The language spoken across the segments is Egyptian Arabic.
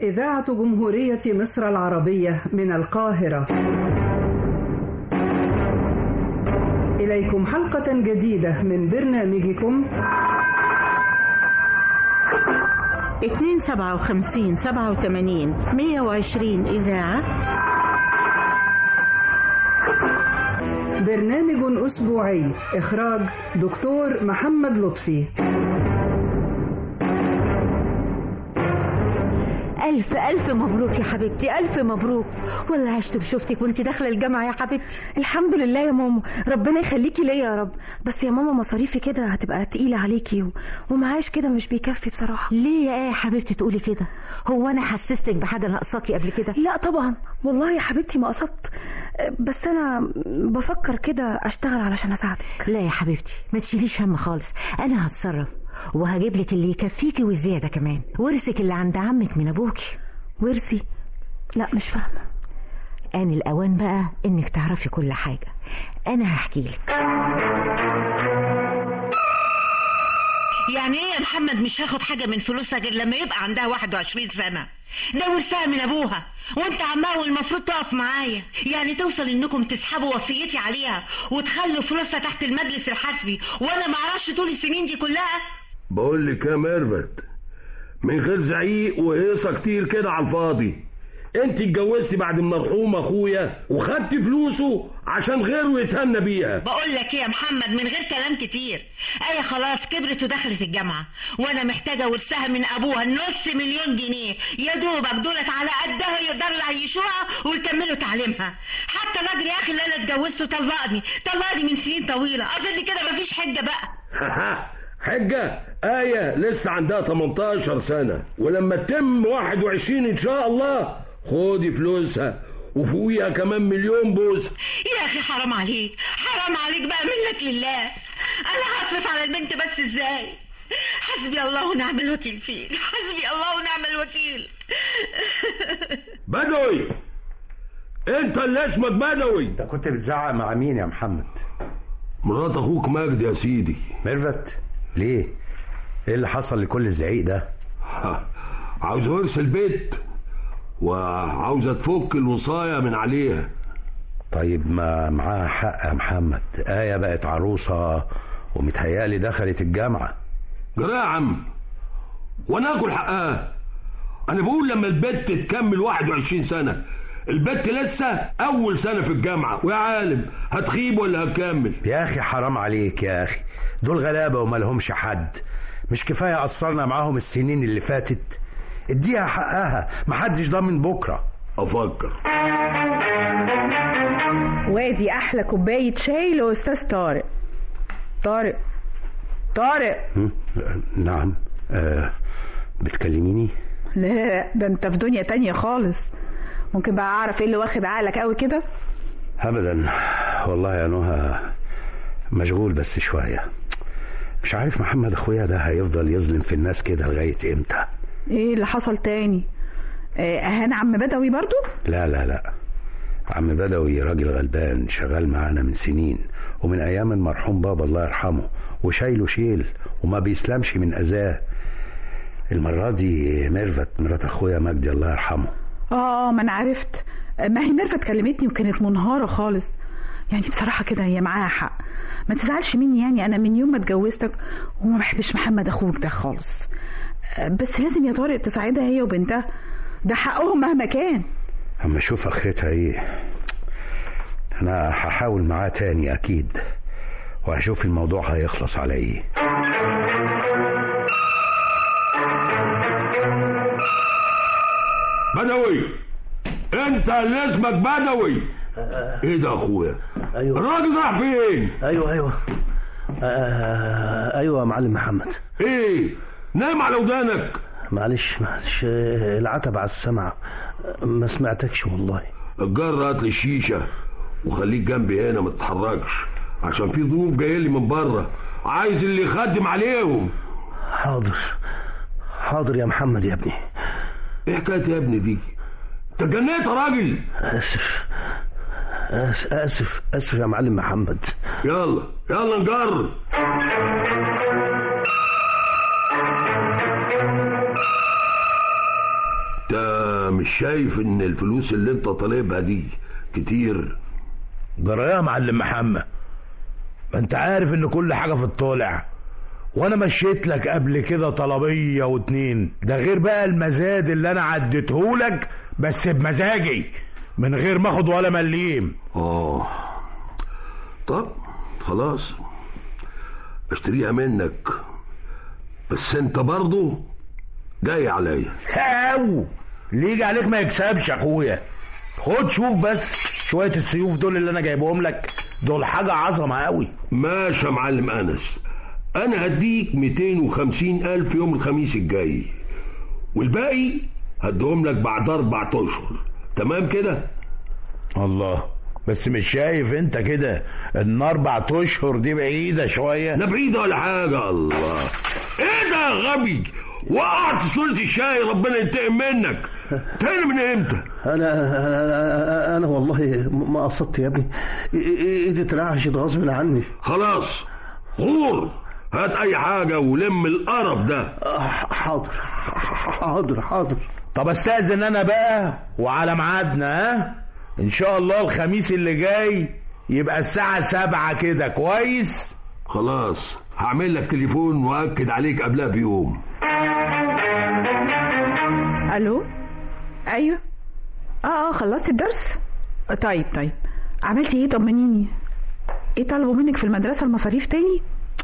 إذاعة جمهورية مصر العربية من القاهرة إليكم حلقة جديدة من برنامجكم 257 87 120 إذاعة برنامج أسبوعي إخراج دكتور محمد لطفي ألف ألف مبروك يا حبيبتي ألف مبروك والله عشت وشفتك وانت داخلة الجامعة يا حبيبتي الحمد لله يا ماما ربنا يخليكي ليا يا رب بس يا ماما مصاريفي كده هتبقى تقيلة عليكي و... ومعاش كده مش بيكفي بصراحة ليه يا ايه يا حبيبتي تقولي كده هو أنا حسستك بحاجة ناقصاكي قبل كده لا طبعا والله يا حبيبتي ما قصدت بس أنا بفكر كده أشتغل علشان أساعدك لا يا حبيبتي ما تشيليش هم خالص أنا هتصرف وهجيب لك اللي يكفيكي والزيادة كمان ورثك اللي عند عمك من أبوكي ورثي لا مش فاهمة آن الأوان بقى إنك تعرفي كل حاجة أنا هحكي لك يعني ايه يا محمد مش هاخد حاجة من فلوسها غير لما يبقى عندها 21 سنة ده ورثها من ابوها وانت عمها والمفروض تقف معايا يعني توصل انكم تسحبوا وصيتي عليها وتخلوا فلوسها تحت المجلس الحسبي وانا ما اعرفش طول السنين دي كلها بقول لك يا ميرفت من غير زعيق وهيصه كتير كده على الفاضي انت اتجوزتي بعد المرحوم اخويا وخدت فلوسه عشان غيره يتهنى بيها بقول لك ايه يا محمد من غير كلام كتير ايه خلاص كبرت ودخلت الجامعه وانا محتاجه ورثها من ابوها نص مليون جنيه يا دوبك دولت على قدها يقدروا يعيشوها ويكملوا تعليمها حتى الراجل يا اخي اللي انا اتجوزته طلقني طلقني من سنين طويله اظن كده مفيش حجه بقى حجة آية لسه عندها 18 سنة ولما تتم 21 إن شاء الله خدي فلوسها وفوقيها كمان مليون بوسة يا اخي حرام عليك حرام عليك بقى منك لله انا هصرف على البنت بس ازاي حسبي الله ونعم الوكيل فيك حسبي الله ونعم الوكيل بدوي انت اللي اسمك بدوي انت كنت بتزعق مع مين يا محمد مرات اخوك مجدي يا سيدي ميرفت ليه ايه اللي حصل لكل الزعيق ده عاوز ورث البيت وعاوزة تفك الوصاية من عليها طيب ما معاها حق يا محمد آية بقت عروسة ومتهيألي دخلت الجامعة جرى يا عم وانا اكل حقها انا بقول لما البت تكمل 21 سنة البت لسه اول سنة في الجامعة ويا عالم هتخيب ولا هتكمل يا اخي حرام عليك يا اخي دول غلابة وما لهمش حد مش كفاية قصرنا معاهم السنين اللي فاتت اديها حقها محدش ضامن بكرة افكر وادي احلى كوبايه شاي لاستاذ طارق طارق طارق هم؟ نعم آه بتكلميني لا ده انت في دنيا تانية خالص ممكن بقى اعرف ايه اللي واخد عقلك قوي كده ابدا والله يا نهى مشغول بس شوية مش عارف محمد اخويا ده هيفضل يظلم في الناس كده لغاية امتى ايه اللي حصل تاني إيه، اهان عم بدوي برضو لا لا لا عم بدوي راجل غلبان شغال معانا من سنين ومن ايام المرحوم بابا الله يرحمه وشايله شيل وما بيسلمش من اذاه المرة دي ميرفت مرات اخويا مجدي الله يرحمه اه ما انا عرفت ما هي ميرفت كلمتني وكانت منهارة خالص يعني بصراحة كده هي معاها حق ما تزعلش مني يعني انا من يوم ما اتجوزتك وما بحبش محمد اخوك ده خالص بس لازم يا طارق تساعدها هي وبنتها ده حقهم مهما كان اما اشوف اخرتها ايه انا هحاول معاه تاني اكيد وهشوف الموضوع هيخلص على ايه بدوي انت اللي اسمك بدوي ايه ده يا اخويا ايوه الراجل راح فين ايوه ايوه آه ايوه يا معلم محمد ايه نام على ودانك معلش معلش آه، العتب على السمع آه، ما سمعتكش والله الجار هات لي الشيشه وخليك جنبي هنا ما تتحركش عشان في ضيوف جايه لي من بره عايز اللي يخدم عليهم حاضر حاضر يا محمد يا ابني ايه حكايه يا ابني دي انت اتجنيت يا راجل اسف آسف اسف اسف يا معلم محمد يلا يلا نجرب انت مش شايف ان الفلوس اللي انت طالبها دي كتير جرى يا معلم محمد ما انت عارف ان كل حاجة في الطالع وانا مشيت لك قبل كده طلبية واتنين ده غير بقى المزاد اللي انا عديتهولك بس بمزاجي من غير ما اخد ولا مليم اه طب خلاص اشتريها منك بس انت برضو جاي عليا او اللي يجي عليك ما يكسبش يا اخويا خد شوف بس شوية السيوف دول اللي انا جايبهم لك دول حاجة عظمة قوي ماشي يا معلم انس انا هديك 250 الف يوم الخميس الجاي والباقي هديهم لك بعد اربع اشهر تمام كده الله بس مش شايف انت كده ان اربع اشهر دي بعيدة شوية لا بعيدة ولا حاجة الله ايه ده يا غبي وقعت سلطة الشاي ربنا ينتقم منك تاني من امتى انا انا, أنا والله ما قصدت يا ابني إي- إي- ايدي اترعشت غصب عني خلاص غور هات اي حاجة ولم القرف ده آه، حاضر حاضر حاضر طب استأذن انا بقى وعلى ميعادنا ها ان شاء الله الخميس اللي جاي يبقى الساعة سبعة كده كويس خلاص هعمل لك تليفون واكد عليك قبلها بيوم الو ايوه اه اه خلصت الدرس طيب طيب عملتي ايه طمنيني ايه طلبوا منك في المدرسه المصاريف تاني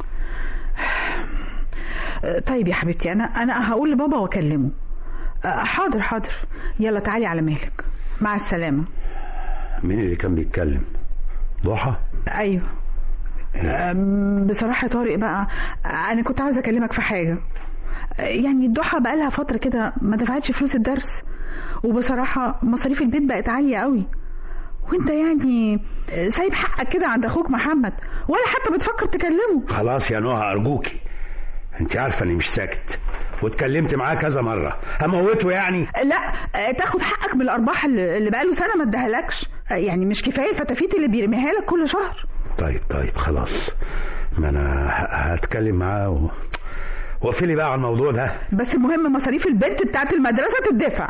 آه، طيب يا حبيبتي انا انا هقول لبابا واكلمه آه، حاضر حاضر يلا تعالي على مهلك مع السلامه مين اللي كان بيتكلم ضحى ايوه أم، بصراحة يا طارق بقى أنا كنت عاوزة أكلمك في حاجة يعني الضحى بقالها فترة كده ما دفعتش فلوس الدرس وبصراحة مصاريف البيت بقت عالية قوي وانت يعني سايب حقك كده عند اخوك محمد ولا حتى بتفكر تكلمه خلاص يا نهى ارجوكي انت عارفه اني مش ساكت واتكلمت معاه كذا مره هموته يعني لا تاخد حقك من الارباح اللي اللي بقاله سنه ما اداهالكش يعني مش كفايه الفتافيت اللي بيرميها لك كل شهر طيب طيب خلاص ما انا ه- هتكلم معاه و... واقفلي بقى على الموضوع ده بس المهم مصاريف البنت بتاعت المدرسه تدفع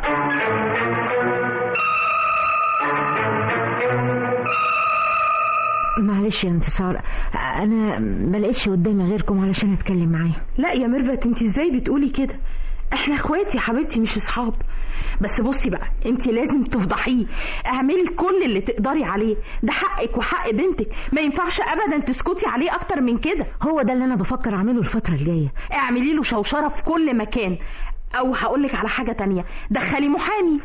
معلش يا انتصار انا ما لقيتش قدامي غيركم علشان اتكلم معاه لا يا ميرفت انت ازاي بتقولي كده احنا اخوات يا حبيبتي مش اصحاب بس بصي بقى انت لازم تفضحيه اعملي كل اللي تقدري عليه ده حقك وحق بنتك ما ينفعش ابدا تسكتي عليه اكتر من كده هو ده اللي انا بفكر اعمله الفتره الجايه اعملي له شوشره في كل مكان او هقولك على حاجه تانية دخلي محامي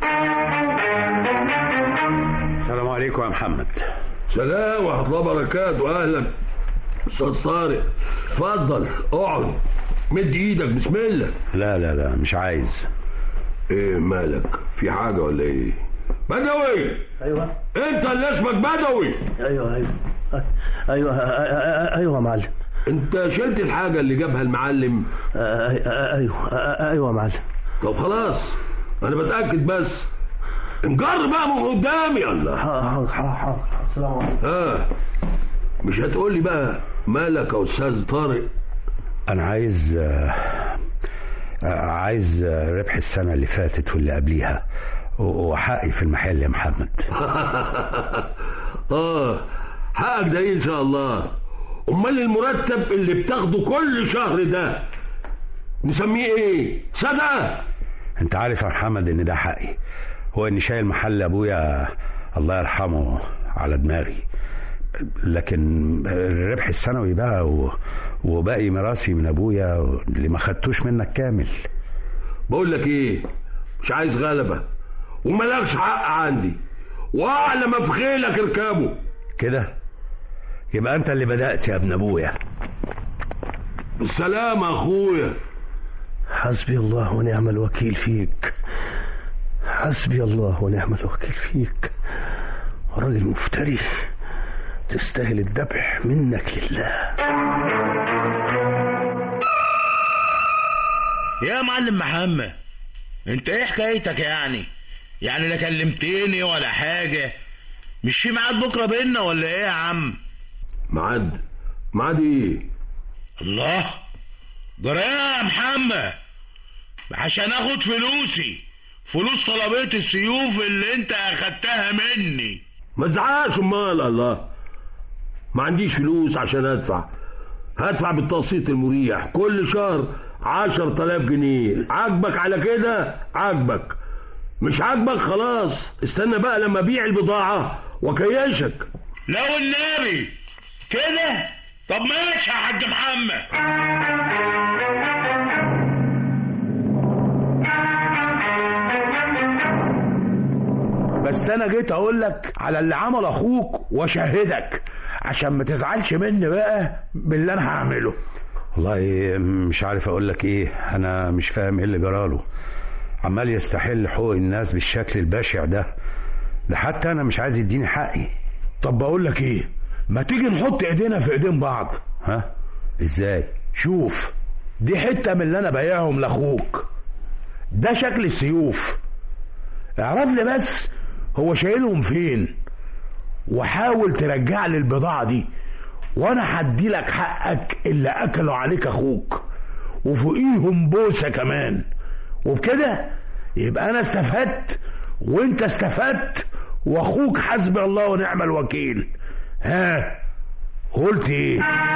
السلام عليكم يا محمد سلام ورحمة الله وبركاته أهلا أستاذ طارق اتفضل اقعد مد إيدك بسم الله لا لا لا مش عايز إيه مالك في حاجة ولا إيه بدوي ايوه أنت اللي اسمك بدوي ايوه ايوه ايوه ايوه يا معلم أنت شلت الحاجة اللي جابها المعلم ايوه ايوه يا معلم طب خلاص أنا بتأكد بس انجر بقى من قدامي الله حاضر حاضر السلام عليكم ها مش هتقول لي بقى مالك يا أستاذ طارق انا عايز آه، آه، عايز آه، ربح السنه اللي فاتت واللي قبليها و- وحقي في المحل يا محمد اه حقك ده إيه ان شاء الله امال المرتب اللي بتاخده كل شهر ده نسميه ايه صدقه انت عارف يا محمد ان ده حقي هو اني شايل محل ابويا الله يرحمه على دماغي لكن الربح السنوي بقى و... وباقي ميراثي من ابويا اللي ما خدتوش منك كامل بقول لك ايه مش عايز غلبه وملكش حق عندي واعلى ما في خيلك اركبه كده يبقى انت اللي بدأت يا ابن ابويا بالسلامه يا اخويا حسبي الله ونعم الوكيل فيك حسبي الله ونعم الوكيل فيك راجل مفتري تستاهل الذبح منك لله يا معلم محمد انت ايه حكايتك يعني يعني لا كلمتني ولا حاجة مش في ميعاد بكرة بينا ولا ايه يا عم معاد معاد ايه الله جرى إيه يا محمد عشان اخد فلوسي فلوس طلبية السيوف اللي انت اخدتها مني ما تزعقش امال الله ما عنديش فلوس عشان ادفع هدفع بالتقسيط المريح كل شهر عشر تلاف جنيه عاجبك على كده عاجبك مش عاجبك خلاص استنى بقى لما ابيع البضاعة وكيشك لو النبي كده طب ماشي يا حاج محمد بس انا جيت اقول لك على اللي عمل اخوك واشهدك عشان ما تزعلش مني بقى باللي انا هعمله والله مش عارف اقول لك ايه انا مش فاهم ايه اللي جراله عمال يستحل حقوق الناس بالشكل البشع ده ده حتى انا مش عايز يديني حقي طب بقول لك ايه ما تيجي نحط ايدينا في ايدين بعض ها ازاي شوف دي حتة من اللي انا بايعهم لاخوك ده شكل السيوف اعرف لي بس هو شايلهم فين وحاول ترجع لي البضاعة دي وانا هدي لك حقك اللي اكلوا عليك اخوك وفوقيهم بوسة كمان وبكده يبقى انا استفدت وانت استفدت واخوك حسبي الله ونعم الوكيل ها قلت ايه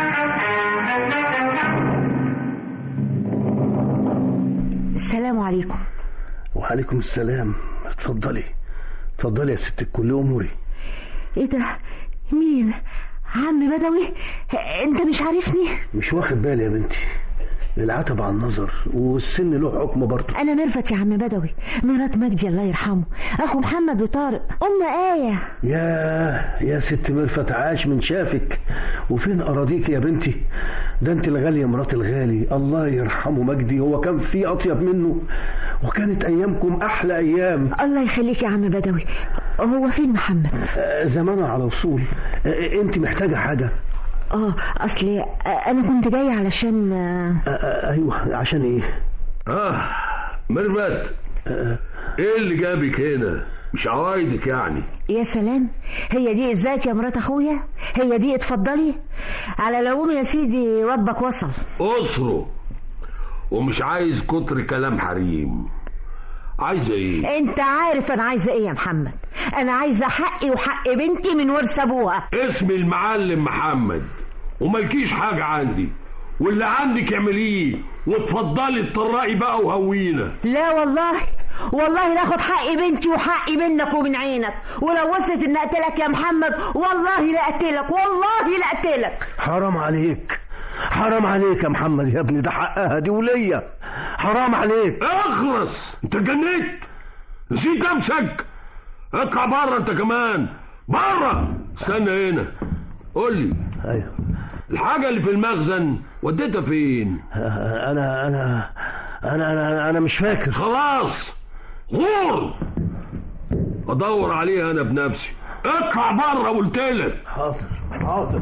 السلام عليكم وعليكم السلام اتفضلي اتفضلي يا ست الكل اموري ايه ده مين عم بدوي انت مش عارفني مش واخد بالي يا بنتي العتب على النظر والسن له حكم برضه انا ميرفت يا عم بدوي مرات مجدي الله يرحمه اخو محمد وطارق ام ايه يا يا ست ميرفت عاش من شافك وفين اراضيك يا بنتي ده انت الغالية مرات الغالي الله يرحمه مجدي هو كان في اطيب منه وكانت ايامكم احلى ايام الله يخليك يا عم بدوي هو فين محمد آه، زمانه على وصول آه، انت محتاجة حاجة اه اصل انا كنت جاي علشان آه، آه، ايوه عشان ايه اه مربت ايه اللي جابك هنا مش عوايدك يعني يا سلام هي دي ازيك يا مرات اخويا هي دي اتفضلي على العموم يا سيدي ربك وصل اسره ومش عايز كتر كلام حريم عايزه ايه انت عارف انا عايزه ايه يا محمد انا عايزه حقي وحق بنتي من ورث ابوها اسمي المعلم محمد وملكيش حاجة عندي واللي عندك اعمليه واتفضلي اتطرقي بقى وهوينا لا والله والله ناخد حق بنتي وحقي منك ومن عينك ولو وصلت ان اقتلك يا محمد والله لا اقتلك والله لا اقتلك حرام عليك حرام عليك يا محمد يا ابني ده حقها دي وليا حرام عليك اخلص انت جنيت نسيت نفسك اطلع بره انت كمان بره استنى هنا قول لي ايوه الحاجة اللي في المخزن وديتها فين انا انا انا انا انا مش فاكر خلاص غور ادور عليها انا بنفسي اطلع بره قلت لك حاضر حاضر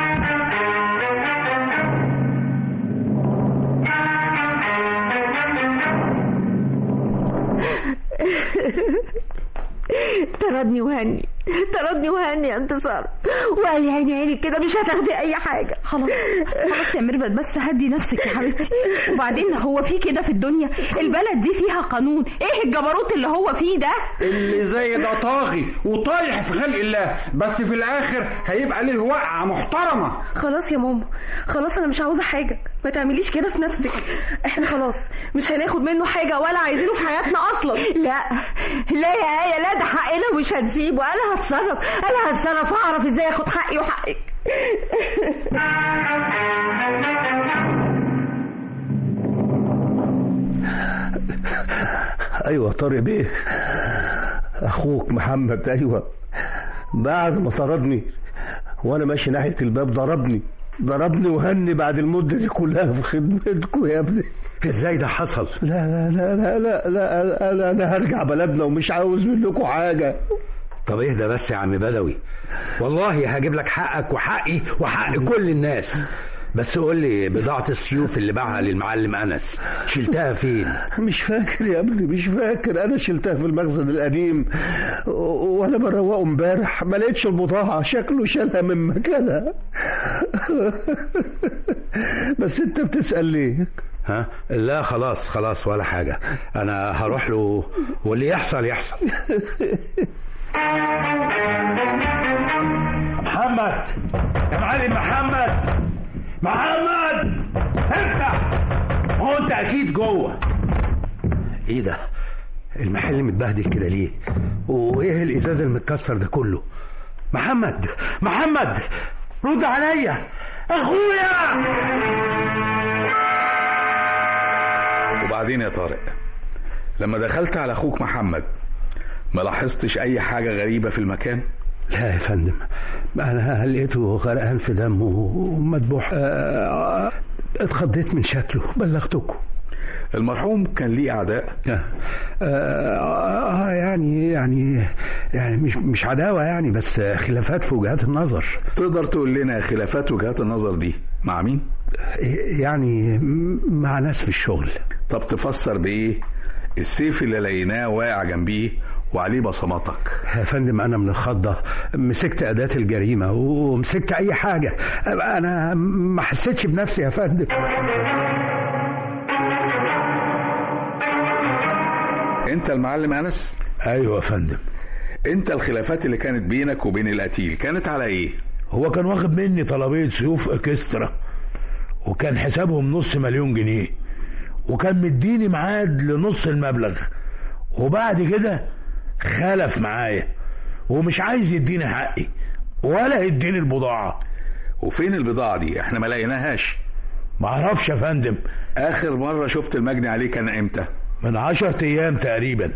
طردني وهني طردني وهني يا انتصار وقال لي عيني عيني كده مش هتاخدي اي حاجه خلاص خلاص يا ميرفت بس هدي نفسك يا حبيبتي وبعدين هو في كده في الدنيا البلد دي فيها قانون ايه الجبروت اللي هو فيه ده اللي زي ده طاغي وطايح في خلق الله بس في الاخر هيبقى ليه وقعه محترمه خلاص يا ماما خلاص انا مش عاوزه حاجه ما تعمليش كده في نفسك احنا خلاص مش هناخد منه حاجه ولا عايزينه في حياتنا اصلا لا لا يا ايه لا ده حقنا ومش هنسيبه انا هتصرف انا هتصرف واعرف ازاي اخد حقي وحقك ايوه طارق بيه اخوك محمد ايوه بعد ما طردني وانا ماشي ناحيه الباب ضربني ضربني وهني بعد المده دي كلها في خدمتكم يا ابني ازاي ده حصل لا لا لا لا لا, لا انا انا هرجع بلدنا ومش عاوز منكم حاجه طب اهدى بس يا عم بدوي والله هجيب لك حقك وحقي وحق كل الناس بس قول لي بضاعة السيوف اللي باعها للمعلم أنس شلتها فين؟ مش فاكر يا ابني مش فاكر أنا شلتها في المخزن القديم و- وأنا بروقه امبارح ما لقيتش البضاعة شكله شالها من مكانها بس أنت بتسأل ليه؟ ها لا خلاص خلاص ولا حاجة أنا هروح له واللي يحصل يحصل محمد يا معلم محمد محمد افتح هو انت اكيد جوه ايه ده المحل متبهدل كده ليه وايه الازاز المتكسر ده كله محمد محمد رد عليا اخويا وبعدين يا طارق لما دخلت على اخوك محمد ما لاحظتش اي حاجة غريبة في المكان لا يا فندم انا لقيته غرقان في دمه ومذبوح آه، اتخضيت من شكله بلغتكم المرحوم كان ليه اعداء آه, آه يعني يعني يعني مش مش عداوة يعني بس خلافات في وجهات النظر تقدر تقول لنا خلافات وجهات النظر دي مع مين يعني مع ناس في الشغل طب تفسر بايه السيف اللي لقيناه واقع جنبيه وعليه بصماتك يا فندم انا من الخضة مسكت اداة الجريمة ومسكت اي حاجة انا ما حسيتش بنفسي يا فندم انت المعلم انس ايوه يا فندم انت الخلافات اللي كانت بينك وبين القتيل كانت على ايه هو كان واخد مني طلبية سيوف اكسترا وكان حسابهم نص مليون جنيه وكان مديني ميعاد لنص المبلغ وبعد كده خلف معايا ومش عايز يديني حقي ولا يديني البضاعة وفين البضاعة دي احنا ما لقيناهاش معرفش يا فندم اخر مرة شفت المجني عليه كان امتى من عشر ايام تقريبا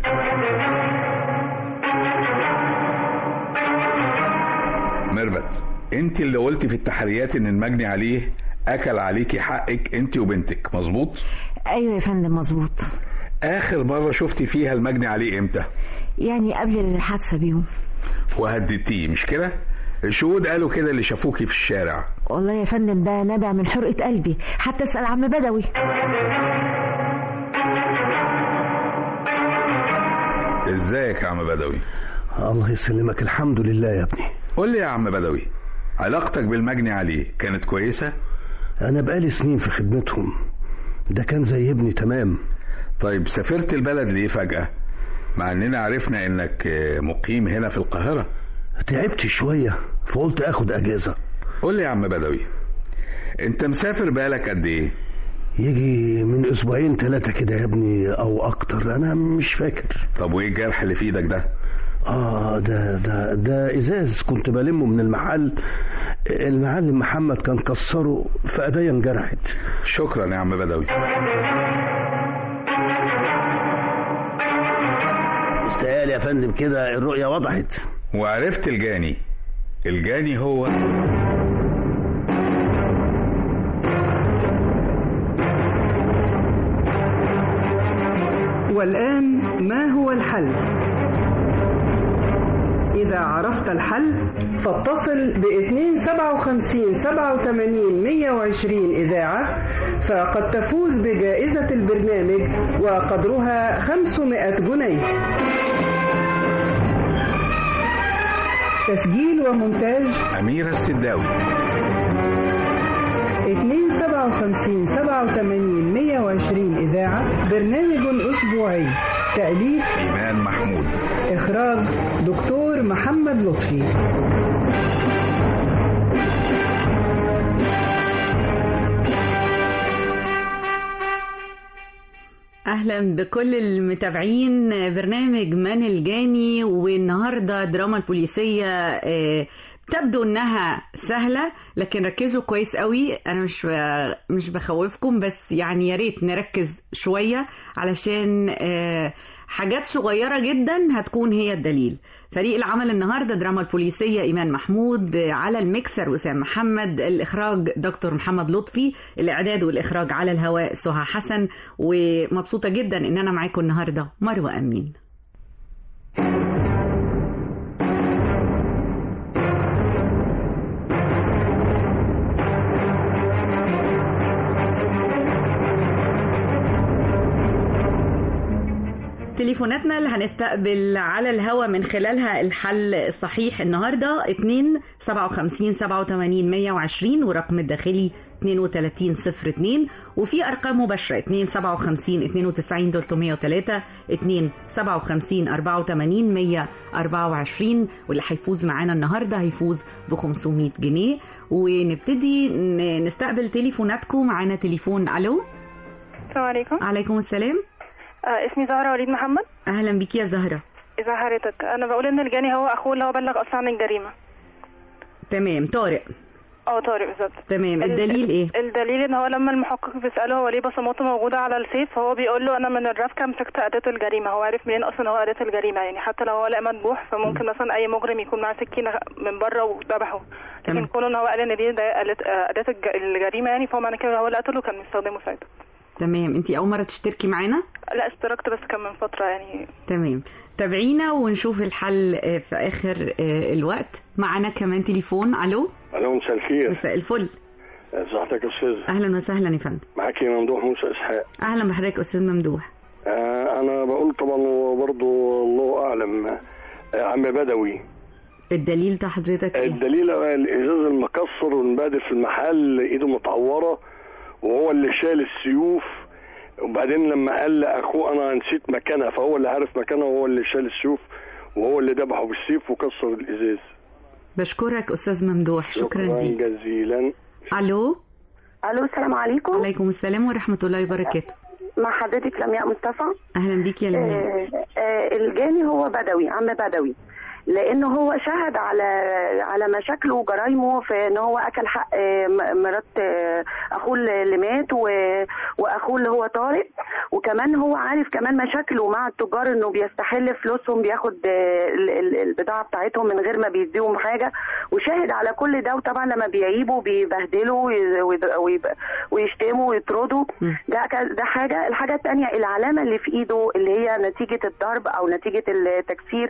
ميرفت انت اللي قلتي في التحريات ان المجني عليه اكل عليكي حقك انت وبنتك مظبوط ايوه يا فندم مظبوط اخر مرة شفتي فيها المجني عليه امتى يعني قبل الحادثه بيوم وهددتيه مش كده الشهود قالوا كده اللي شافوكي في الشارع والله يا فندم ده نبع من حرقه قلبي حتى اسال عم بدوي ازيك يا عم بدوي الله يسلمك الحمد لله يا ابني قول لي يا عم بدوي علاقتك بالمجني عليه كانت كويسة انا بقالي سنين في خدمتهم ده كان زي ابني تمام طيب سافرت البلد ليه فجأة مع اننا عرفنا انك مقيم هنا في القاهرة تعبت شوية فقلت اخد اجازة قول لي يا عم بدوي انت مسافر بالك قد ايه يجي من اسبوعين ثلاثة كده يا ابني او اكتر انا مش فاكر طب وايه الجرح اللي في ايدك ده اه ده ده ده ازاز كنت بلمه من المحل المعلم محمد كان كسره فايديا انجرحت شكرا يا عم بدوي استقال يا فندم كده الرؤية وضحت وعرفت الجاني الجاني هو والآن ما هو الحل؟ إذا عرفت الحل فاتصل ب 257 87 120 إذاعة فقد تفوز بجائزة البرنامج وقدرها 500 جنيه تسجيل ومونتاج أميرة السداوي 257 87 120 إذاعة برنامج أسبوعي تأليف إيمان محمود إخراج دكتور محمد لطفي اهلا بكل المتابعين برنامج من الجاني والنهارده دراما البوليسيه آه، تبدو انها سهله لكن ركزوا كويس قوي انا مش مش بخوفكم بس يعني يا ريت نركز شويه علشان آه، حاجات صغيره جدا هتكون هي الدليل فريق العمل النهارده دراما البوليسيه ايمان محمود على الميكسر وسام محمد الاخراج دكتور محمد لطفي الاعداد والاخراج على الهواء سهى حسن ومبسوطه جدا ان انا معاكم النهارده مروه امين تليفوناتنا اللي هنستقبل على الهوا من خلالها الحل الصحيح النهارده 2 57 87 120 ورقم الداخلي 32 02 وفي ارقام مباشره 2 57 92 303 2 57 84 124 واللي هيفوز معانا النهارده هيفوز ب 500 جنيه ونبتدي ن- نستقبل تليفوناتكم معانا تليفون الو السلام عليكم عليكم السلام آه اسمي زهرة وليد محمد اهلا بيكي يا زهره إذا حضرتك أنا بقول إن الجاني هو أخوه اللي هو بلغ أصلا عن الجريمة تمام طارق اه طارق بالظبط تمام ال- الدليل ايه الدليل ان هو لما المحقق بيساله هو ليه بصماته موجوده على السيف فهو بيقول له انا من الرفكه مسكت اداه الجريمه هو عارف منين اصلا هو اداه الجريمه يعني حتى لو هو لقى مذبوح فممكن مثلا اي مجرم يكون معاه سكينه من بره وذبحه لكن تمام. كون ان هو قال ان دي ده آلة- آه، اداه الج- الجريمه يعني فهو معنى كده هو اللي قتله كان مستخدمه ساعتها تمام انت اول مره تشتركي معانا لا اشتركت بس كان من فتره يعني تمام تابعينا ونشوف الحل آه، في اخر آه، الوقت معانا كمان تليفون الو الو مساء الخير مساء الفل صحتك يا استاذ اهلا وسهلا يا فندم معاكي ممدوح موسى اسحاق اهلا بحضرتك استاذ ممدوح آه انا بقول طبعا هو برضه الله اعلم آه عم بدوي الدليل بتاع حضرتك ايه الدليل آه، الازاز المكسر والمبادر في المحل ايده متعوره وهو اللي شال السيوف وبعدين لما قال لاخوه انا نسيت مكانها فهو اللي عارف مكانها وهو اللي شال السيوف وهو اللي ذبحه بالسيف وكسر الازاز بشكرك استاذ ممدوح شكرا ليك جزيلا الو الو السلام عليكم عليكم السلام ورحمه الله وبركاته مع حضرتك لمياء مصطفى اهلا بيك يا لمياء آه، آه، الجاني هو بدوي عم بدوي لانه هو شهد على على مشاكله وجرايمه في ان هو اكل حق آه، م- مرات آه، اخوه اللي مات و- واخوه اللي هو طارق وكمان هو عارف كمان مشاكله مع التجار انه بيستحل فلوسهم بياخد آه، ال- ال- البضاعه بتاعتهم من غير ما بيديهم حاجه وشاهد على كل ده وطبعا لما بيعيبوا بيبهدلوا وي- وي- ويب- ويشتموا ويطردوا ده ك- ده حاجه الحاجه الثانيه العلامه اللي في ايده اللي هي نتيجه الضرب او نتيجه التكسير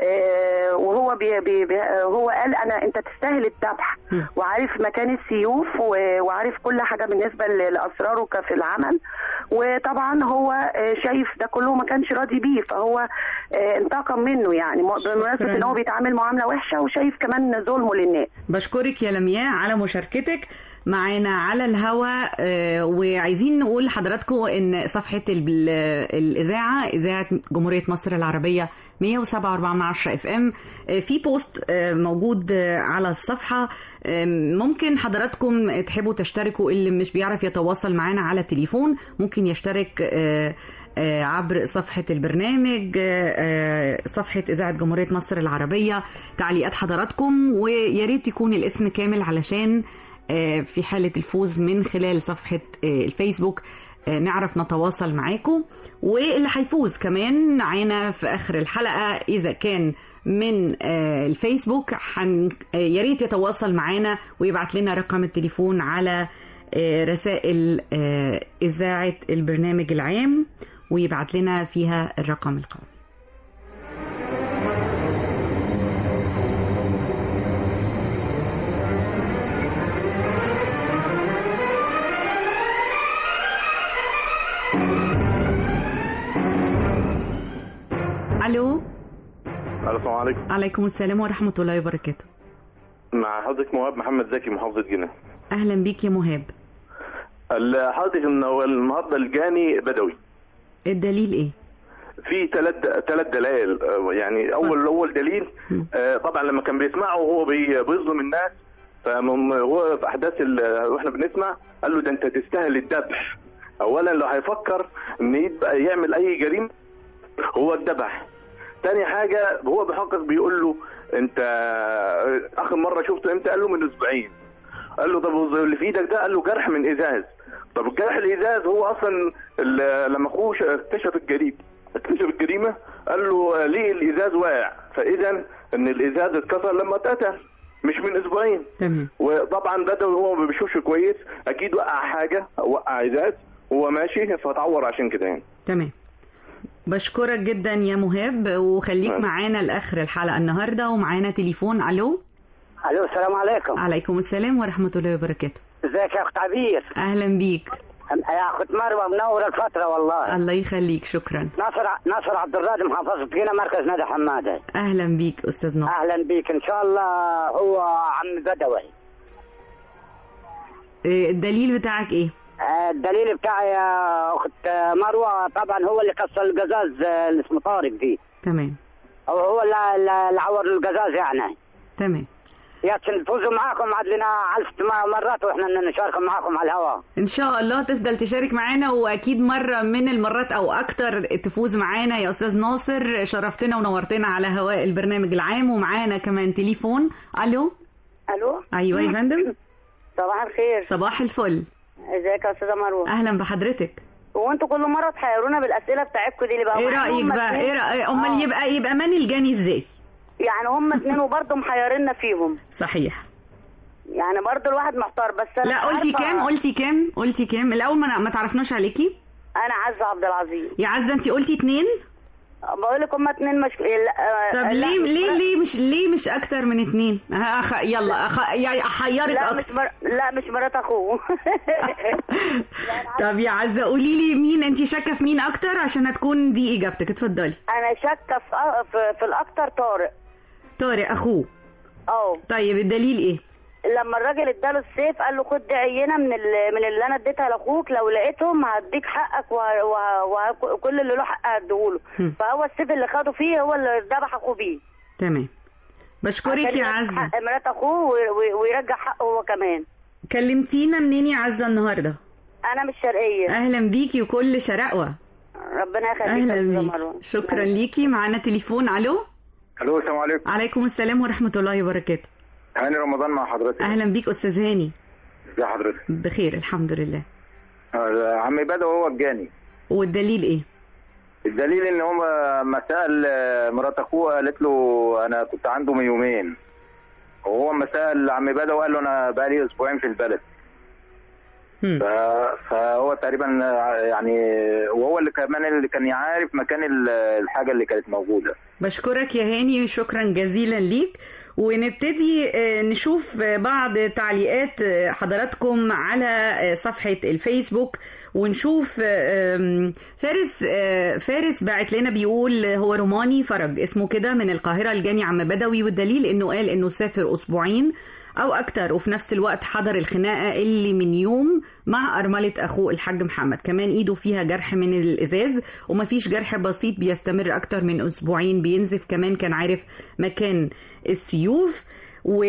آه، وهو بي بي بي هو قال انا انت تستاهل الذبح وعارف مكان السيوف و- وعارف كل حاجه بالنسبه ل- لاسراره ك- في العمل وطبعا هو آه، شايف ده كله ما كانش راضي بيه فهو آه، انتقم منه يعني م- بمناسبه ان هو بيتعامل معامله وحشه وشايف كمان ظلمه للناس بشكرك يا لمياء على مشاركتك معانا على الهوا آه، وعايزين نقول لحضراتكم ان صفحة ال- الإذاعة إذاعة جمهورية مصر العربية 107.4 اف ام في بوست آه، موجود آه، على الصفحة آه، ممكن حضراتكم تحبوا تشتركوا اللي مش بيعرف يتواصل معانا على التليفون ممكن يشترك آه، آه، عبر صفحة البرنامج آه، آه، صفحة إذاعة جمهورية مصر العربية تعليقات حضراتكم ويا ريت يكون الاسم كامل علشان آه، في حالة الفوز من خلال صفحة آه، الفيسبوك آه، نعرف نتواصل معاكم واللي هيفوز كمان معانا في آخر الحلقة إذا كان من آه، الفيسبوك حن... آه، يا ريت يتواصل معانا ويبعت لنا رقم التليفون على آه، رسائل آه، إذاعة البرنامج العام ويبعت لنا فيها الرقم القومي الو السلام عليكم عليكم السلام ورحمة الله وبركاته مع حضرتك مهاب محمد زكي محافظة جنة أهلا بيك يا مهاب ال- حضرتك ان هو النهارده الجاني بدوي الدليل إيه؟ في ثلاث ثلاث دلائل آه، يعني اول اول دليل آه، طبعا لما كان بيسمعه وهو بي- بيظلم الناس فهو في احداث ال- واحنا بنسمع قال له ده انت تستاهل الذبح اولا لو هيفكر ان يبقى يعمل اي جريمه هو الذبح تاني حاجه هو بيحقق بيقول له انت آه، اخر مره شفته امتى قال له من اسبوعين قال له طب اللي في ايدك ده قال له جرح من ازاز طب الجرح الازاز هو اصلا ال- لما اخوه ش- اكتشف الجريمه اكتشف الجريمه قال له ليه الازاز واقع فاذا ان الازاز اتكسر لما اتقتل مش من اسبوعين تمام وطبعا بدوي هو ما بيشوفش كويس اكيد وقع حاجه أو وقع ازاز وهو ماشي فتعور عشان كده يعني تمام بشكرك جدا يا مهاب وخليك معانا لاخر الحلقه النهارده ومعانا تليفون الو الو السلام عليكم عليكم السلام ورحمه الله وبركاته ازيك يا اخت عبير اهلا بيك يا اخت مروه منور الفتره والله الله يخليك شكرا ناصر ناصر عبد الرازق محافظة فينا مركز نادي حماده اهلا بيك استاذ ناصر اهلا بيك ان شاء الله هو عم بدوي إيه الدليل بتاعك ايه آه، الدليل بتاعي يا اخت مروه طبعا هو اللي كسر القزاز آه، اللي اسمه طارق دي تمام هو هو اللي- اللي اللي عور القزاز يعني تمام يا نفوزوا معاكم عاد لنا عشت مرات واحنا نشارك معاكم على الهواء ان شاء الله تفضل تشارك معانا واكيد مره من المرات او اكتر تفوز معانا يا استاذ ناصر شرفتنا ونورتنا على هواء البرنامج العام ومعانا كمان تليفون الو الو ايوه يا فندم صباح الخير صباح الفل ازيك يا استاذه مروه اهلا بحضرتك هو انتوا كل مره تحيرونا بالاسئله بتاعتكم دي اللي بقى ايه رايك بقى ايه رايك امال يبقى يبقى ماني الجاني ازاي يعني هم اتنين وبرضه محيريننا فيهم صحيح يعني برضه الواحد محتار بس انا لا مش قلتي عارفة- كام قلتي كام قلتي كام الاول ما ما تعرفناش عليكي انا عزه عبد العزيز يا عزه انت قلتي اتنين بقول لك هم اتنين مش لا طب لا، ليه مش ليه مر- ليه مش ليه مش اكتر من اتنين أخ... يلا أخ... يعني احيرك لا اكتر مش مر... لا مش مرات اخوه طب يا عزه قولي لي مين انت شاكه في مين اكتر عشان هتكون دي اجابتك اتفضلي انا شاكه في في, في الاكتر طارق طارق اخوه اه طيب الدليل ايه لما الراجل اداله السيف قال له خد دي عينه من ال- من اللي انا اديتها لاخوك لو لقيتهم هديك حقك وه- وه- وكل اللي له حق هديهوله هم. فهو السيف اللي خده فيه هو اللي ذبح اخوه بيه تمام بشكرك عشان يا يرجع عزه حق مرات اخوه و- و- ويرجع حقه هو كمان كلمتينا منين يا عزه النهارده انا مش شرقيه اهلا بيكي وكل شرقوه ربنا يخليك يا اهلا أستاذة بيكي مروة. شكرا ليكي معانا تليفون الو الو السلام عليكم عليكم السلام ورحمه الله وبركاته هاني رمضان مع حضرتك اهلا بيك استاذ هاني ازي حضرتك بخير الحمد لله آه، عمي بدوي هو الجاني والدليل ايه الدليل ان هو ما سال آه، مرات اخوه قالت له انا كنت عنده من يومين وهو ما سال عمي بدوي قال له انا بقالي اسبوعين في البلد ف... فهو تقريبا آه، يعني وهو اللي كمان اللي كان يعرف مكان ال- الحاجه اللي كانت موجوده بشكرك يا هاني شكرا جزيلا ليك ونبتدي آه، نشوف آه، بعض تعليقات آه، حضراتكم على آه، صفحة الفيسبوك ونشوف آه، آم، فارس آه، فارس باعت لنا بيقول هو روماني فرج اسمه كده من القاهرة الجاني عم بدوي والدليل انه قال انه سافر اسبوعين او اكتر وفي نفس الوقت حضر الخناقه اللي من يوم مع ارمله اخوه الحاج محمد كمان ايده فيها جرح من الازاز ومفيش جرح بسيط بيستمر اكتر من اسبوعين بينزف كمان كان عارف مكان السيوف و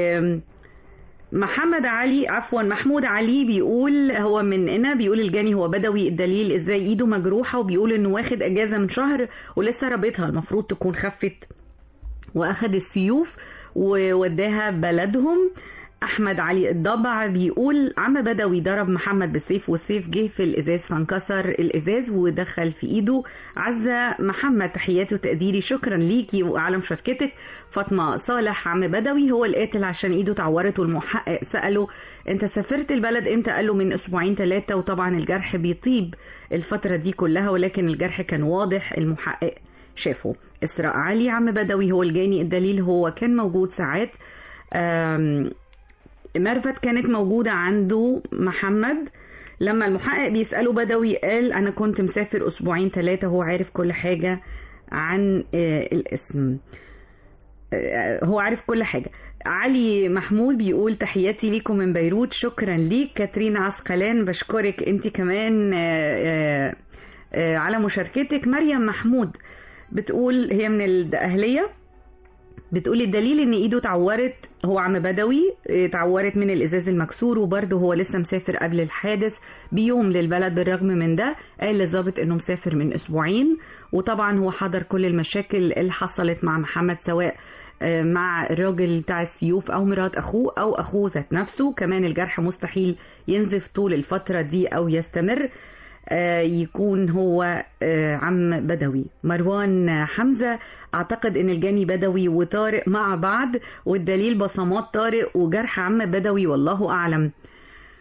محمد علي عفوا محمود علي بيقول هو من هنا بيقول الجاني هو بدوي الدليل ازاي ايده مجروحه وبيقول انه واخد اجازه من شهر ولسه رابطها المفروض تكون خفت واخد السيوف ووداها بلدهم احمد علي الضبع بيقول عم بدوي ضرب محمد بالسيف والسيف جه في الازاز فانكسر الازاز ودخل في ايده عزه محمد تحياتي وتقديري شكرا ليكي وعلى مشاركتك فاطمه صالح عم بدوي هو القاتل عشان ايده اتعورت والمحقق ساله انت سافرت البلد امتى قال له من اسبوعين ثلاثه وطبعا الجرح بيطيب الفتره دي كلها ولكن الجرح كان واضح المحقق شافه اسراء علي عم بدوي هو الجاني الدليل هو كان موجود ساعات آم، ميرفت كانت موجودة عنده محمد لما المحقق بيسأله بدوي قال أنا كنت مسافر أسبوعين ثلاثة هو عارف كل حاجة عن آه، الاسم آه، هو عارف كل حاجة علي محمود بيقول تحياتي ليكم من بيروت شكرا ليك كاترين عسقلان بشكرك انت كمان آه، آه، آه، على مشاركتك مريم محمود بتقول هي من الأهلية بتقول الدليل ان ايده اتعورت هو عم بدوي اتعورت من الازاز المكسور وبرضه هو لسه مسافر قبل الحادث بيوم للبلد بالرغم من ده قال للظابط انه مسافر من اسبوعين وطبعا هو حضر كل المشاكل اللي حصلت مع محمد سواء آه، مع الراجل بتاع السيوف او مرات اخوه او اخوه ذات نفسه كمان الجرح مستحيل ينزف طول الفتره دي او يستمر آه، يكون هو آه، عم بدوي مروان حمزة أعتقد أن الجاني بدوي وطارق مع بعض والدليل بصمات طارق وجرح عم بدوي والله أعلم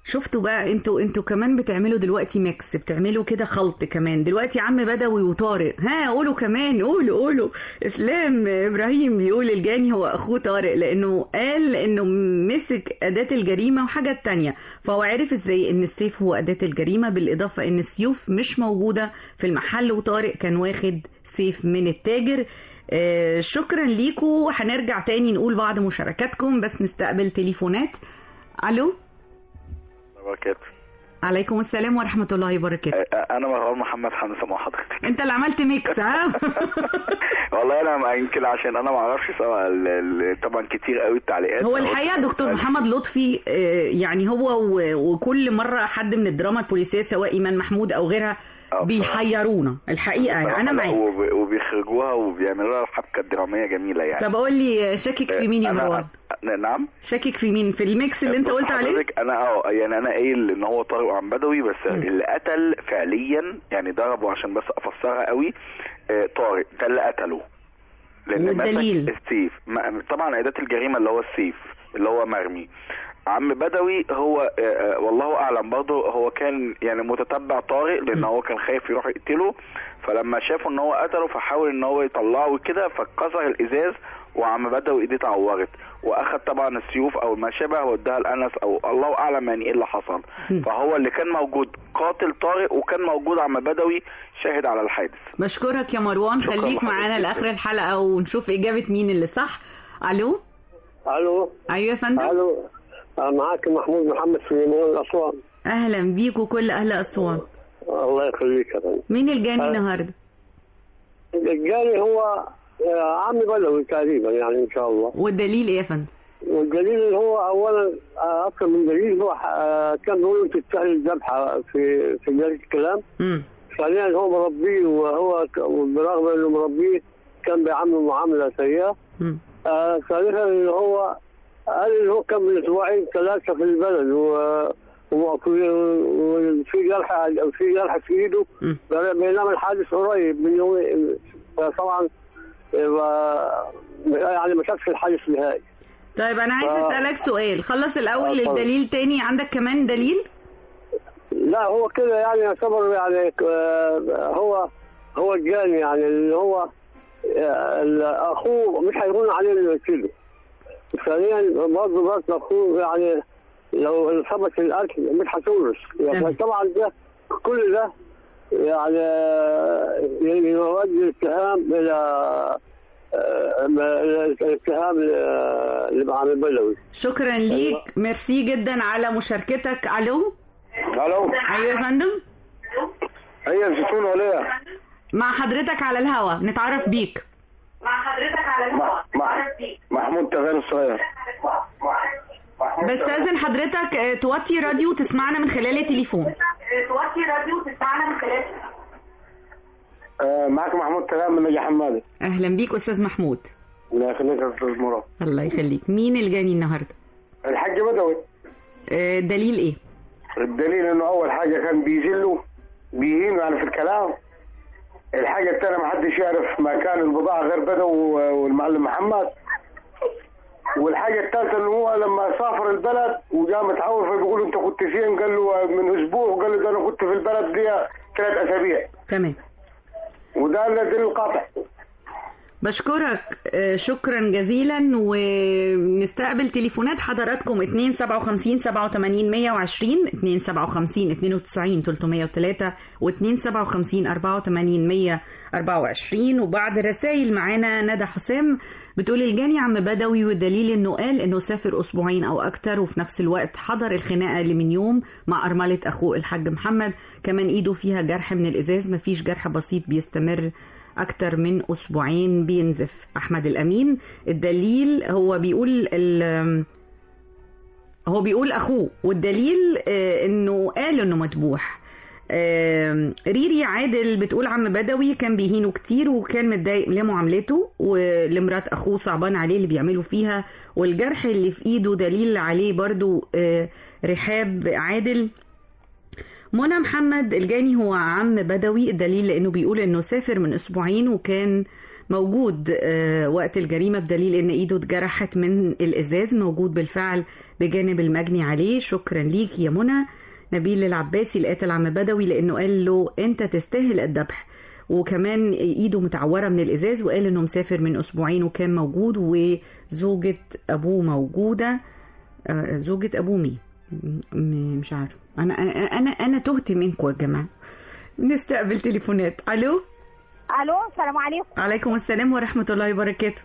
شفتوا بقى انتوا انتوا كمان بتعملوا دلوقتي ميكس بتعملوا كده خلط كمان دلوقتي عم بدوي وطارق ها قولوا كمان قولوا قولوا اسلام ابراهيم بيقول الجاني هو اخوه طارق لانه قال انه مسك اداه الجريمه وحاجات تانية فهو عرف ازاي ان السيف هو اداه الجريمه بالاضافه ان السيوف مش موجوده في المحل وطارق كان واخد سيف من التاجر آه شكرا ليكم هنرجع تاني نقول بعض مشاركاتكم بس نستقبل تليفونات الو وبركاته عليكم السلام ورحمة الله وبركاته انا مروان محمد حمزه مع حضرتك انت اللي عملت ميكس ها والله انا ما- يمكن عشان انا ما اعرفش سواء ال- ال- طبعا كتير قوي التعليقات هو الحقيقة دكتور محمد لطفي آه، يعني هو و- وكل مرة حد من الدراما البوليسية سواء إيمان محمود أو غيرها بيحيرونا الحقيقة يعني أنا لا، معاك وب- وبيخرجوها وبيعملوا لها حبكه دراميه جميله يعني طب قول لي شاكك في مين يا أنا- مروان أنا- نعم شاكك في مين في الميكس اللي انت بص قلت عليه حضرتك انا اه يعني انا قايل ان هو طارق عن بدوي بس اللي قتل فعليا يعني ضربه عشان بس افسرها قوي آه، طارق ده اللي قتله لان والدليل؟ مسك السيف ما- طبعا اداه الجريمه اللي هو السيف اللي هو مرمي عم بدوي هو آه، آه، والله اعلم برضه هو كان يعني متتبع طارق لان هو كان خايف يروح يقتله فلما شافوا ان هو قتله فحاول ان هو يطلعه وكده فكسر الازاز وعم بدوي ايديه اتعورت واخد طبعا السيوف او ما شابه واداها لانس او الله اعلم يعني ايه اللي حصل فهو اللي كان موجود قاتل طارق وكان موجود عم بدوي شاهد على الحادث بشكرك يا مروان شكراً خليك لحضرتك معانا جداً. لآخر الحلقة ونشوف إجابة مين اللي صح ألو الو أيوة يا فندم الو آه، معاك محمود محمد سليمان اسوان أهلا بيك وكل أهل أسوان الله يخليك يا فندم مين الجاني آه. النهاردة الجاني هو آه، عمي بدوي تقريبا يعني ان شاء الله والدليل إيه يا فندم والدليل اللي هو اولا آه، اكثر من دليل هو آه، كان بيقول انت تستاهل الذبحه في في بدايه الكلام مم. ثانيا هو مربيه وهو ك- برغم انه مربيه كان بيعامله معامله سيئه مم. آه، ثالثا ان هو قال ان هو كان من اسبوعين ثلاثه في البلد و وفي وفي جرح في جرح في ايده بينما الحادث قريب من يومين طبعا آه، يعني ما شافش الحادث نهائي طيب أنا عايز آه. أسألك سؤال خلص الأول آه، اتفضل. الدليل تاني عندك كمان دليل لا هو كده يعني يعتبر يعني آه، هو هو الجاني يعني اللي هو آه، ال- اخوه مش هيكون عليه اللي يقتله ثانيا برضه برضه اخوه يعني لو ثبت القتل مش هتورث يعني طبعا ده كل ده يعني آه، يودي الاتهام الى آه، إلى الاتهام ل- لمعالي البدوي شكرا ليك ميرسي جدا على مشاركتك ألو الو أيوة يا فندم هي الزيتون ولا مع حضرتك على الهوا نتعرف بيك مع حضرتك على الهواء محمود تغير الصغير بستأذن حضرتك آه، توطي راديو وتسمعنا من خلال التليفون توطي راديو وتسمعنا من خلال آه، معك محمود تغير من نجا حمادي أهلا بيك أستاذ محمود الله يخليك يا استاذ مراد الله يخليك مين الجاني النهاردة الحاج بدوي آه، دليل إيه الدليل انه اول حاجه كان بيذله بيهينه يعني في الكلام الحاجه الثانيه ما حدش يعرف مكان البضاعه غير بدو والمعلم محمد والحاجه الثالثه انه هو لما سافر البلد وجاء متعور فبيقول انت كنت فين قال له من اسبوع وقال له ده انا كنت في البلد دي ثلاث اسابيع تمام وده الدليل القاطع بشكرك آه، شكرا جزيلا ونستقبل تليفونات حضراتكم 257 87 120 257 92 303 و 257 84 124 وبعد الرسائل معانا ندى حسام بتقول الجاني عم بدوي والدليل انه قال انه سافر اسبوعين او اكتر وفي نفس الوقت حضر الخناقه اللي من يوم مع ارمله اخوه الحاج محمد كمان ايده فيها جرح من الازاز مفيش جرح بسيط بيستمر أكتر من أسبوعين بينزف أحمد الأمين الدليل هو بيقول ال- هو بيقول أخوه والدليل آه، إنه قال إنه مذبوح آم، ريري عادل بتقول عم بدوي كان بيهينه كتير وكان متضايق لمعاملته ولمرات اخوه صعبان عليه اللي بيعملوا فيها والجرح اللي في ايده دليل عليه برضو آه، رحاب عادل منى محمد الجاني هو عم بدوي الدليل لانه بيقول انه سافر من اسبوعين وكان موجود آه، وقت الجريمة بدليل ان ايده اتجرحت من الازاز موجود بالفعل بجانب المجني عليه شكرا ليك يا منى نبيل العباسي القاتل عم بدوي لانه قال له انت تستاهل الذبح وكمان ايده متعوره من الازاز وقال انه مسافر من اسبوعين وكان موجود وزوجة ابوه موجوده آه، زوجة ابوه مين م- مش عارف انا انا انا, أنا تهت منكم يا جماعه نستقبل تليفونات الو الو السلام عليكم عليكم السلام ورحمه الله وبركاته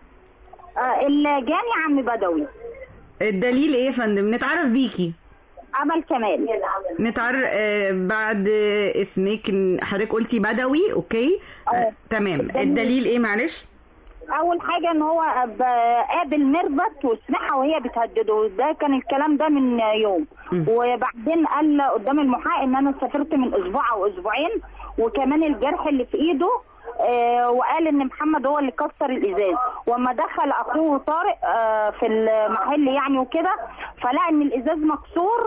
آه الجاني عم بدوي الدليل ايه يا فندم نتعرف بيكي امل كمال نتعرف آه بعد آه، اسمك حضرتك قلتي بدوي اوكي آه تمام الدليل ايه معلش اول حاجه ان هو ب- قابل ميرفت وسمعها وهي بتهدده ده كان الكلام ده من يوم وبعدين قال قدام المحقق ان انا سافرت من اسبوع او اسبوعين وكمان الجرح اللي في ايده آه، وقال ان محمد هو اللي كسر الازاز وما دخل اخوه طارق آه، في المحل يعني وكده فلقى ان الازاز مكسور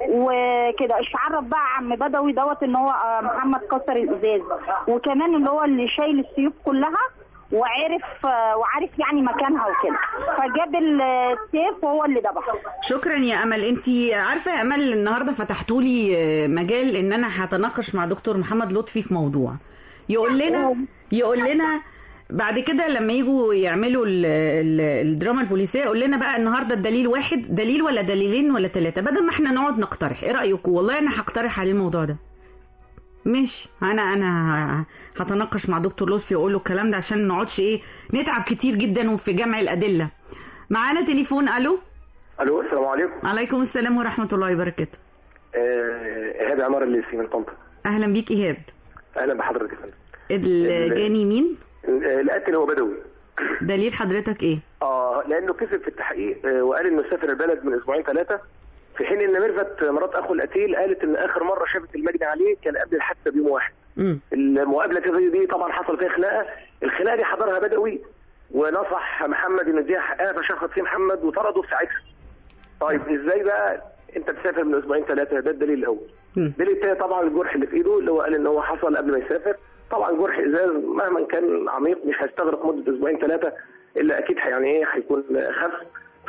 وكده اشعرف بقى عم بدوي دوت ان هو آه، محمد كسر الازاز وكمان اللي هو اللي شايل السيوف كلها وعرف آه، وعارف يعني مكانها وكده فجاب السيف وهو اللي ذبحه شكرا يا امل انت عارفه يا امل النهارده فتحتوا لي آه، مجال ان انا هتناقش مع دكتور محمد لطفي في موضوع يقول لنا يقول لنا بعد كده لما يجوا يعملوا ال- ال- الدراما البوليسيه يقول لنا بقى النهارده الدليل واحد دليل ولا دليلين ولا ثلاثه بدل ما احنا نقعد نقترح ايه رايكم والله انا هقترح عليه الموضوع ده ماشي انا انا هتناقش مع دكتور لطفي واقول له الكلام ده عشان ما نقعدش ايه نتعب كتير جدا وفي جمع الادله معانا تليفون الو الو السلام عليكم عليكم السلام ورحمه الله وبركاته آه، ايهاب عمار الليثي من طنطا اهلا بيك ايهاب اهلا بحضرتك يا فندم الجاني مين آه، القاتل هو بدوي دليل حضرتك ايه اه لانه كذب في التحقيق آه، وقال انه سافر البلد من اسبوعين ثلاثه في حين ان ميرفت مرات اخو القتيل قالت ان اخر مره شافت المجني عليه كان قبل الحادثه بيوم واحد مم. المقابله دي, دي طبعا حصل فيها خناقه الخناقه دي حضرها بدوي ونصح محمد انه يديها حقها فشخط فيه محمد وطرده في ساعتها طيب ازاي بقى انت تسافر من اسبوعين ثلاثه ده الدليل الاول الدليل الثاني طبعا الجرح اللي في ايده اللي هو قال ان هو حصل قبل ما يسافر طبعا جرح ازاز مهما كان عميق مش هيستغرق مده اسبوعين ثلاثه الا اكيد يعني ايه هيكون خف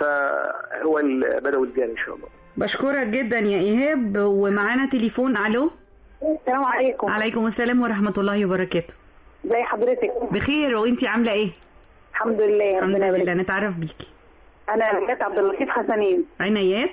فهو البدوي الجاني ان شاء الله بشكرك جدا يا ايهاب ومعانا تليفون الو السلام عليكم عليكم السلام ورحمه الله وبركاته زي حضرتك بخير وانتي عامله ايه الحمد لله الحمد لله نتعرف بيكي انا نجاة عبد اللطيف حسنين عنايات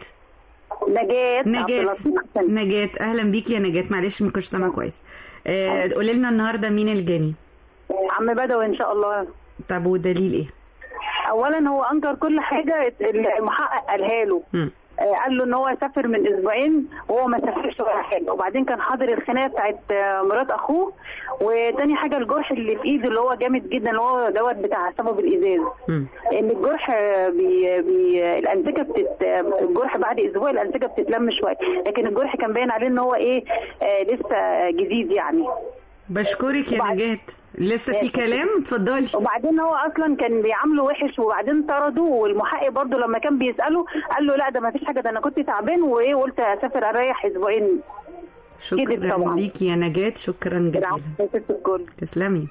نجاة عبد نجاة اللطيف نجاة اهلا بيكي يا نجاة معلش ما كنتش سامعه كويس آه قولي لنا النهارده مين الجاني عم بدوي ان شاء الله طب والدليل ايه اولا هو انكر كل حاجه المحقق قالها له مم. آه، قال له ان هو سافر من اسبوعين وهو ما سافرش ولا حاجه وبعدين كان حاضر الخناقه بتاعت آه، مرات اخوه وتاني حاجه الجرح اللي في ايده اللي هو جامد جدا اللي هو دوت بتاع سبب الازاز مم. ان الجرح آه، بي بي الانسجه بتت آه، الجرح بعد اسبوع الانسجه بتتلم شويه لكن الجرح كان باين عليه ان هو ايه آه لسه جديد يعني بشكرك يا نجاة لسه في كلام اتفضلي وبعدين هو اصلا كان بيعامله وحش وبعدين طرده والمحقق برضه لما كان بيساله قال له لا ده ما فيش حاجه ده انا كنت تعبان وايه قلت اسافر اريح اسبوعين كده شكرا طبعا. ليكي يا نجاة شكرا جزيلا تسلمي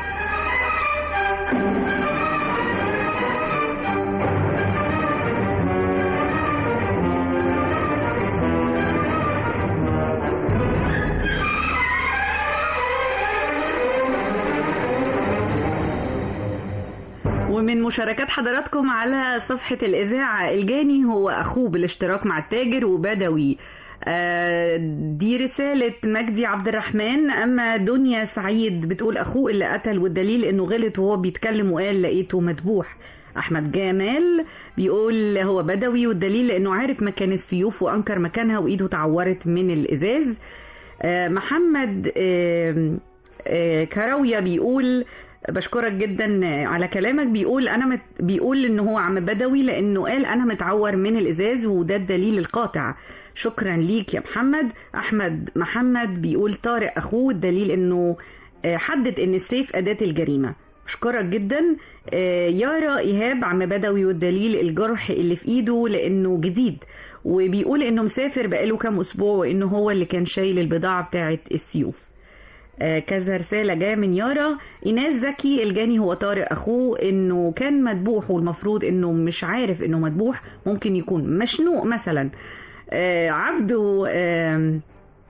ومن مشاركات حضراتكم على صفحة الإذاعة الجاني هو أخوه بالاشتراك مع التاجر وبدوي آه، دي رسالة مجدي عبد الرحمن أما دنيا سعيد بتقول أخوه اللي قتل والدليل إنه غلط وهو بيتكلم وقال لقيته مذبوح أحمد جمال بيقول هو بدوي والدليل لأنه عارف مكان السيوف وأنكر مكانها وإيده تعورت من الإزاز آه، محمد آه، آه، كراوية بيقول بشكرك جدا على كلامك بيقول انا مت بيقول ان هو عم بدوي لانه قال انا متعور من الازاز وده الدليل القاطع شكرا ليك يا محمد احمد محمد بيقول طارق اخوه الدليل انه آه، حدد ان السيف اداه الجريمه بشكرك جدا آه، يارا ايهاب عم بدوي والدليل الجرح اللي في ايده لانه جديد وبيقول انه مسافر بقاله كام اسبوع وانه هو اللي كان شايل البضاعه بتاعه السيوف آه، كذا رسالة جاية من يارا إيناس زكي الجاني هو طارق أخوه إنه كان مذبوح والمفروض إنه مش عارف إنه مذبوح ممكن يكون مشنوق مثلا آه، عبده آم،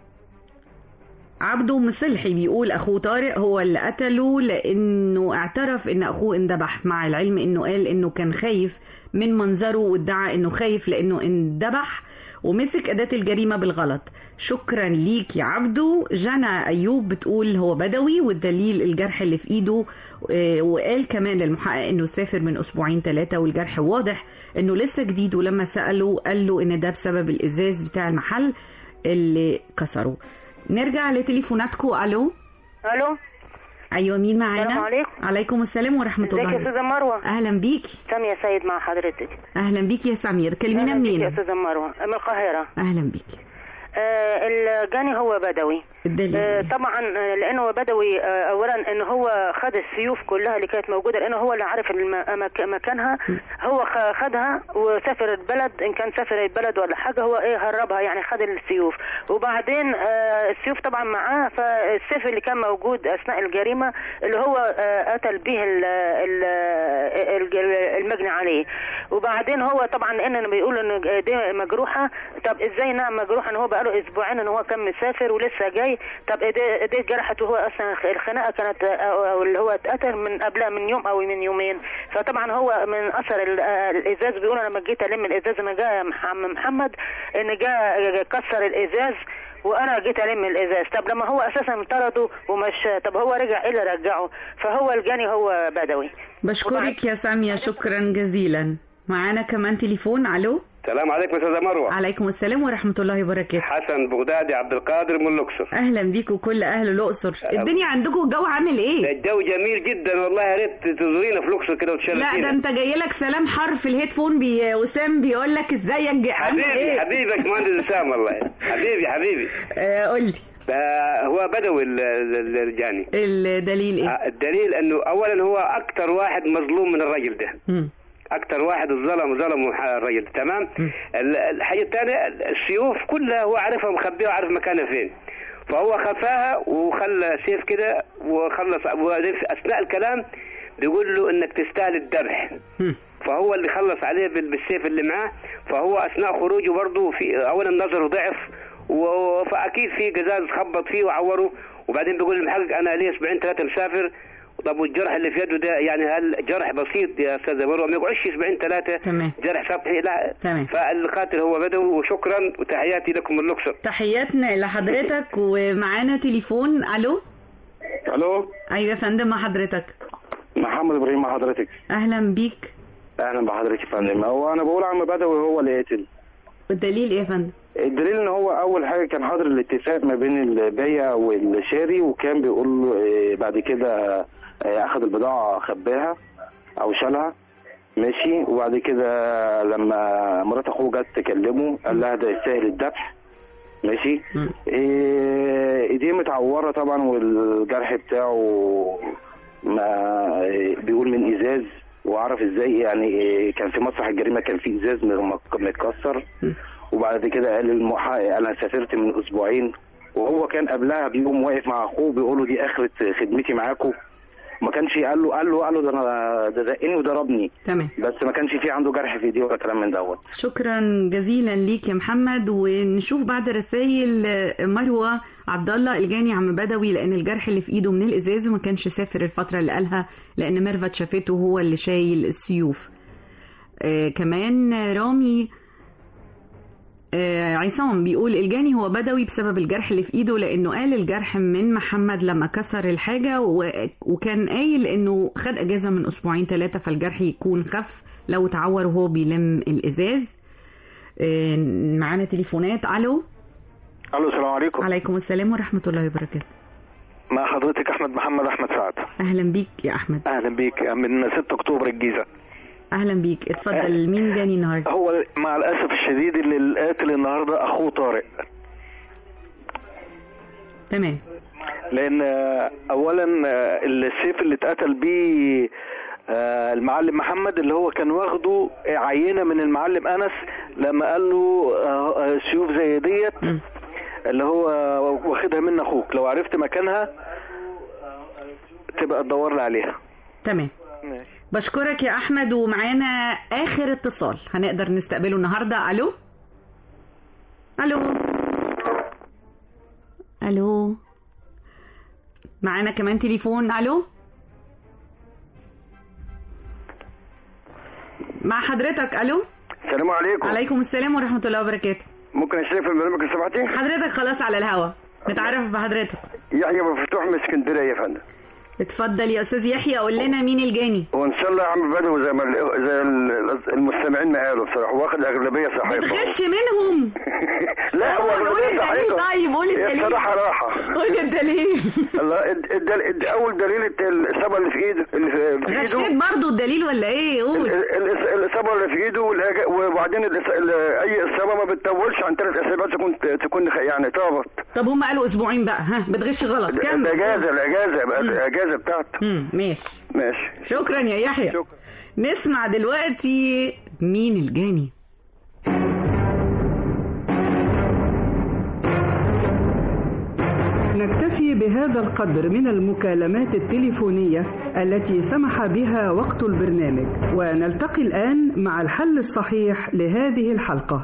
عبده مصلحي بيقول اخوه طارق هو اللي قتله لانه اعترف ان اخوه اندبح مع العلم انه قال انه كان خايف من منظره وادعى انه خايف لانه اندبح ومسك اداة الجريمة بالغلط شكرا ليك يا عبده جنى ايوب بتقول هو بدوي والدليل الجرح اللي في ايده آه، وقال كمان للمحقق انه سافر من اسبوعين ثلاثة والجرح واضح انه لسه جديد ولما سأله قال له ان ده بسبب الازاز بتاع المحل اللي كسره نرجع لتليفوناتكم الو الو ايوه مين معانا السلام عليكم. عليكم السلام ورحمه ازيك الله يا استاذه مروه اهلا بيكي ساميه سيد مع حضرتك اهلا بيكي يا سمير كلمينا أهلاً بيك يا منين استاذه مروه من القاهره اهلا بيكي آه الجاني هو بدوي الدليل آه طبعا آه، لانه هو بدوي آه اولا ان هو خد السيوف كلها اللي كانت موجوده لانه هو اللي عارف الم- مك- مكانها هو خ- خدها وسافر البلد ان كان سافر البلد ولا حاجه هو ايه هربها يعني خد السيوف وبعدين آه السيوف طبعا معاه فالسيف اللي كان موجود اثناء الجريمه اللي هو آه قتل به ال- ال- ال- المجني عليه وبعدين هو طبعا لان بيقول ان دي مجروحه طب ازاي نعم مجروحه ان هو بقاله اسبوعين ان هو كان مسافر ولسه جاي طب دي, دي جرحت وهو اصلا الخناقه كانت او أو اللي هو اتقتل من قبلها من يوم او من يومين فطبعا هو من اثر ال- الازاز بيقول انا لما جيت الم الازاز انا جاء عم محمد ان جاء كسر الازاز وانا جيت الم الازاز طب لما هو اساسا طرده ومش طب هو رجع ايه اللي رجعه فهو الجاني هو بدوي بشكرك يا ساميه شكرا جزيلا معانا كمان تليفون الو السلام عليكم استاذه مروه عليكم السلام ورحمه الله وبركاته حسن بغدادي عبد القادر من الاقصر اهلا بيكم كل اهل الاقصر الدنيا عندكم الجو عامل ايه الجو جميل جدا والله يا ريت تزورينا في الاقصر كده لا وتشرفينا ده انت جاي لك سلام حر في الهيدفون بي وسام بيقول لك ازيك عامل حبيبي ايه حبيبي يا باشمهندس اسامه والله حبيبي حبيبي آه، قول لي ده هو بدوي ال- ال- الجاني الدليل ايه آه، الدليل انه اولا هو اكتر واحد مظلوم من الراجل ده مم. اكتر واحد ظلم ظلم الراجل ده تمام ال- الحاجه الثانيه السيوف كلها هو عارفها مخبيها وعارف مكانها فين فهو خفاها وخلى سيف كده وخلص وفي اثناء الكلام بيقول له انك تستاهل الذبح فهو اللي خلص عليه بال- بالسيف اللي معاه فهو اثناء خروجه برضه في اولا نظره ضعف و- فاكيد في قزاز خبط فيه وعوره وبعدين بيقول المحقق انا لي اسبوعين ثلاثه مسافر طب والجرح اللي في يده ده يعني هل جرح بسيط يا استاذ مروه ما يقعدش اسبوعين ثلاثه تمام جرح سطحي لا تمام فالقاتل هو بدوي وشكرا وتحياتي لكم من الاقصر تحياتنا لحضرتك ومعانا تليفون الو الو ايوه يا فندم مع حضرتك محمد ابراهيم مع حضرتك اهلا بيك اهلا بحضرتك يا فندم هو انا بقول عم بدوي هو اللي قتل والدليل ايه يا فندم الدليل ان هو اول حاجه كان حاضر الاتفاق ما بين البايع والشاري وكان بيقول له آه، بعد كده آه، اخذ البضاعه خباها او شالها ماشي وبعد كده لما مرات اخوه جت تكلمه قال لها ده يستاهل الذبح ماشي إيه، ايديه متعوره طبعا والجرح بتاعه ما بيقول من ازاز وعرف ازاي يعني إيه، كان في مسرح الجريمه كان في ازاز مك- متكسر وبعد كده قال للمحقق انا سافرت من اسبوعين وهو كان قبلها بيوم واقف مع اخوه بيقول له دي اخره خدمتي معاكم ما كانش قال له قال له قال له ده انا ده زقني وضربني تمام بس ما كانش في عنده جرح في ايديه ولا كلام من دوت شكرا جزيلا ليك يا محمد ونشوف بعد رسائل مروه عبد الله الجاني عم بدوي لان الجرح اللي في ايده من الازاز وما كانش سافر الفتره اللي قالها لان ميرفت شافته هو اللي شايل السيوف آه كمان رامي آه عصام بيقول الجاني هو بدوي بسبب الجرح اللي في ايده لانه قال الجرح من محمد لما كسر الحاجه و- وكان قايل انه خد اجازه من اسبوعين ثلاثه فالجرح يكون خف لو اتعور وهو بيلم الازاز آه، معانا تليفونات الو الو السلام عليكم عليكم السلام ورحمه الله وبركاته مع حضرتك احمد محمد احمد سعد اهلا بيك يا احمد اهلا بيك من 6 اكتوبر الجيزه اهلا بيك اتفضل مين جاني النهارده هو مع الاسف الشديد اللي القاتل النهارده اخوه طارق تمام لان آه، اولا آه، السيف اللي اتقتل بيه آه، المعلم محمد اللي هو كان واخده عينه من المعلم انس لما قال له آه، آه، سيوف زي ديت اللي هو واخدها من اخوك لو عرفت مكانها تبقى تدور لي عليها تمام ماشي بشكرك يا احمد ومعانا اخر اتصال هنقدر نستقبله النهارده الو الو الو معانا كمان تليفون الو مع حضرتك الو السلام عليكم عليكم السلام ورحمه الله وبركاته ممكن اشترك في البرنامج لو سمحتي حضرتك خلاص على الهوا نتعرف بحضرتك يحيى ابو فتوح من اسكندريه يا فندم اتفضل يا استاذ يحيى قول لنا مين الجاني وان شاء الله يا عم بدوي زي ما ال- زي ال- المستمعين ما قالوا بصراحه واخد اغلبيه صحيحه بتغش منهم لا هو قول اغلبيه الدليل صحيحه طيب قول الدليل بصراحه راحه قول الدليل الله الد- الدل... الد... اول دليل الت- الاصابه اللي في ايده اللي في اللي في غشيت ايده برضو الدليل ولا ايه قول ال- ال- الاصابه اللي في ايده والأج- وبعدين الإص- ال- اي اصابه ما بتطولش عن ثلاث اسابيع تكون تكون خ- يعني طابت طب هم قالوا اسبوعين بقى ها بتغش غلط كمل الاجازه الاجازه بقى الاجازه بتاعته امم ماشي ماشي شكرا يا يحيى شكرا. نسمع دلوقتي مين الجاني نكتفي بهذا القدر من المكالمات التليفونية التي سمح بها وقت البرنامج ونلتقي الآن مع الحل الصحيح لهذه الحلقة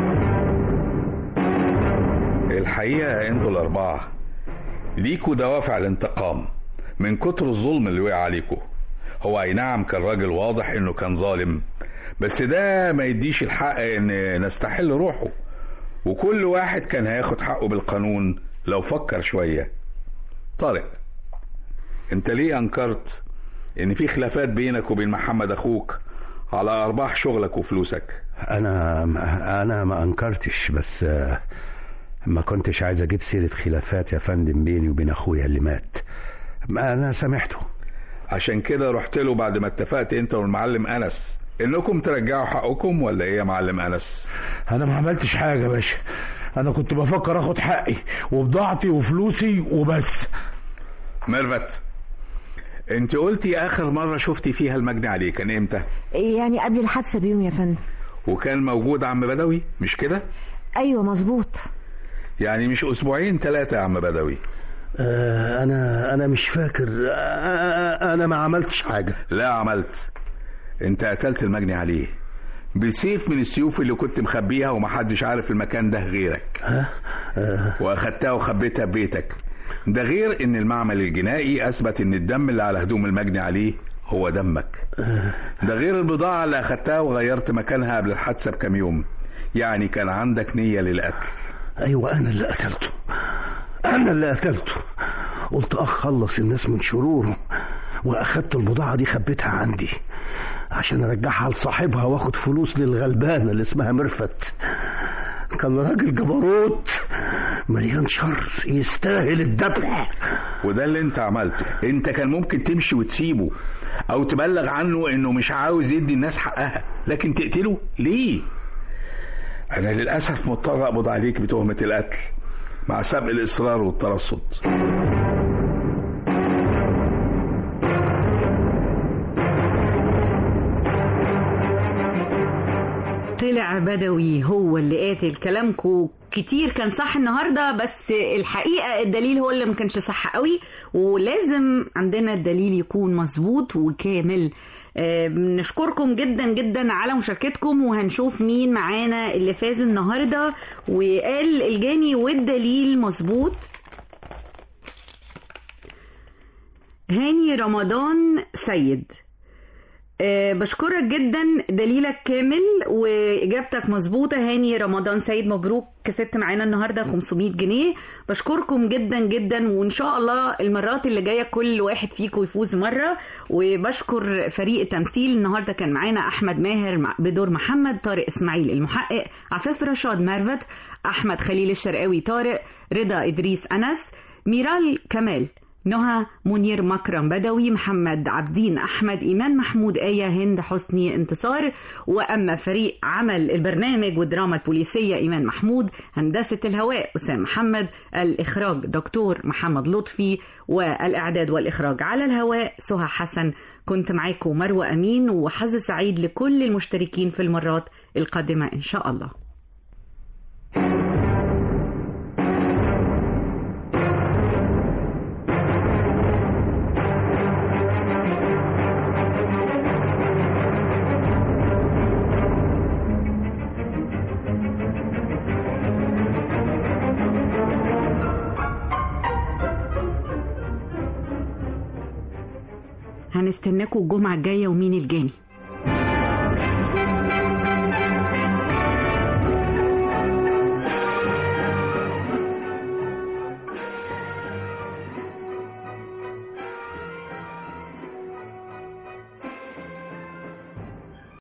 الحقيقة انتوا الأربعة ليكوا دوافع الانتقام من كتر الظلم اللي وقع عليكوا هو أي نعم كان راجل واضح إنه كان ظالم بس ده ما يديش الحق إن نستحل روحه وكل واحد كان هياخد حقه بالقانون لو فكر شوية طارق انت ليه انكرت ان في خلافات بينك وبين محمد اخوك على ارباح شغلك وفلوسك انا انا ما انكرتش بس آه، ما كنتش عايز اجيب سيره خلافات يا فندم بيني وبين اخويا اللي مات ما انا سامحته عشان كده رحت له بعد ما اتفقت انت والمعلم انس انكم ترجعوا حقكم ولا ايه يا معلم انس انا ما عملتش حاجه يا باشا انا كنت بفكر اخد حقي وبضاعتي وفلوسي وبس ميرفت انت قلتي اخر مره شفتي فيها المجني عليه كان امتى يعني قبل الحادثة بيوم يا فندم وكان موجود عم بدوي مش كده أيوة مظبوط يعني مش اسبوعين ثلاثه يا عم بدوي آه انا انا مش فاكر آه انا ما عملتش حاجه لا عملت انت قتلت المجني عليه بسيف من السيوف اللي كنت مخبيها ومحدش عارف المكان ده غيرك ها آه واخدتها وخبيتها في بيتك ده غير ان المعمل الجنائي اثبت ان الدم اللي على هدوم المجني عليه هو دمك ده غير البضاعة اللي اخدتها وغيرت مكانها قبل الحادثة بكام يوم يعني كان عندك نية للقتل ايوه انا اللي قتلته انا اللي قتلته قلت اخلص الناس من شروره واخدت البضاعه دي خبيتها عندي عشان ارجعها لصاحبها واخد فلوس للغلبانه اللي اسمها مرفت كان راجل جبروت مليان شر يستاهل الذبح وده اللي انت عملته انت كان ممكن تمشي وتسيبه او تبلغ عنه انه مش عاوز يدي الناس حقها لكن تقتله ليه انا للاسف مضطر اقبض عليك بتهمة القتل مع سبق الاصرار والترصد طلع بدوي هو اللي قاتل كلامكم كتير كان صح النهارده بس الحقيقه الدليل هو اللي ما كانش صح قوي ولازم عندنا الدليل يكون مظبوط وكامل آه، بنشكركم جدا جدا على مشاركتكم وهنشوف مين معانا اللي فاز النهارده وقال الجاني والدليل مظبوط هاني رمضان سيد أه بشكرك جدا دليلك كامل واجابتك مظبوطه هاني رمضان سيد مبروك كسبت معانا النهارده 500 جنيه بشكركم جدا جدا وان شاء الله المرات اللي جايه كل واحد فيكم يفوز مره وبشكر فريق التمثيل النهارده كان معانا احمد ماهر مع- بدور محمد طارق اسماعيل المحقق عفاف رشاد مارفت احمد خليل الشرقاوي طارق رضا ادريس انس ميرال كمال نهى منير مكرم بدوي محمد عبدين أحمد إيمان محمود آية هند حسني انتصار وأما فريق عمل البرنامج والدراما البوليسية إيمان محمود هندسة الهواء أسام محمد الإخراج دكتور محمد لطفي والإعداد والإخراج على الهواء سهى حسن كنت معاكم مروة أمين وحظ سعيد لكل المشتركين في المرات القادمة إن شاء الله هنستناكم الجمعة الجاية ومين الجاني